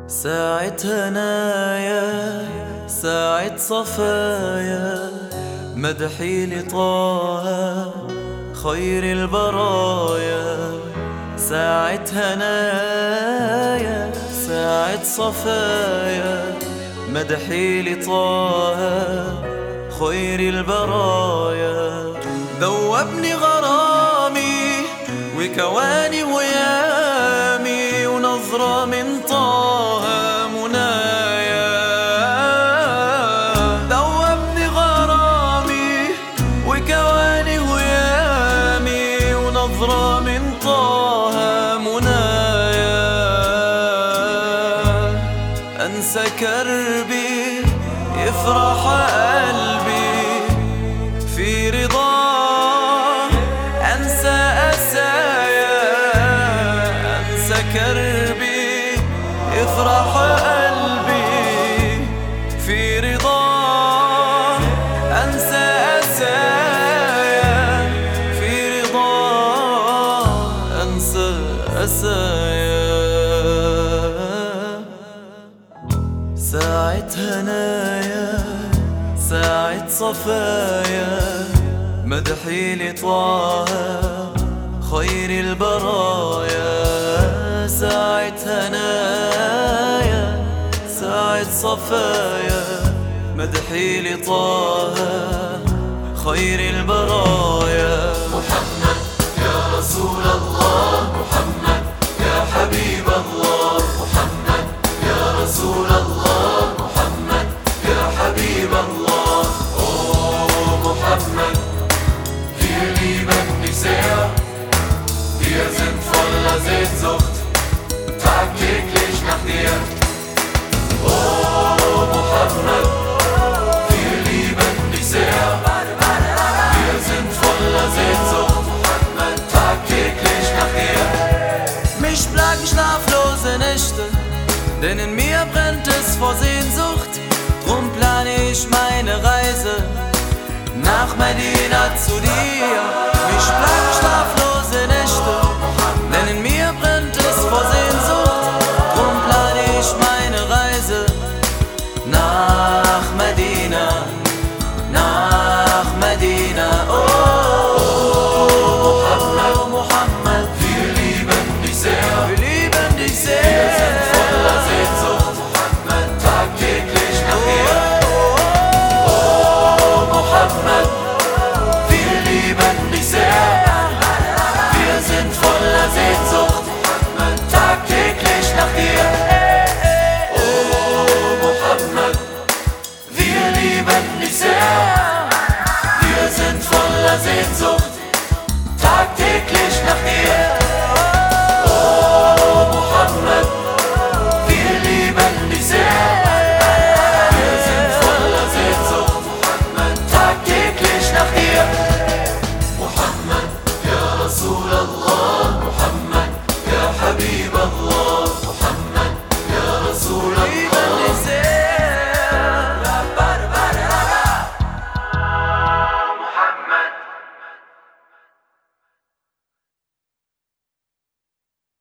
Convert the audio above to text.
ساعة هنايا ساعة صفايا مدحي لطه خير البرايا ساعة هنايا ساعة صفايا مدحي لطه خير البرايا ذوبني غرامي وكواني ويامي ونظرة من طه منايا ذوبني غرامي وكواني ويامي ونظرة من طه منايا أنسى كربي يفرح قلبي في رضاه أنسى أسايا أنسى كربي يفرح قلبي في رضاه أنسى أسايا في رضاه أنسى أسايا ساعة هنايا ساعة صفايا مدحي لطه خير البرايا ساعة هنايا ساعة صفايا مدحي لطه خير البرايا محمد يا رسول الله محمد يا حبيب الله محمد يا رسول الله محمد يا حبيب الله Oh Mohammed, wir lieben dich sehr. Wir sind voller Sehnsucht, tagtäglich nach dir. Oh Mohammed, wir lieben dich sehr. Wir sind voller Sehnsucht, tagtäglich nach dir. Mich plagen schlaflose Nächte, denn in mir brennt es vor Sehnsucht. Drum plane ich meine Reise nach Medina zu dir. Mich plagen schlaflose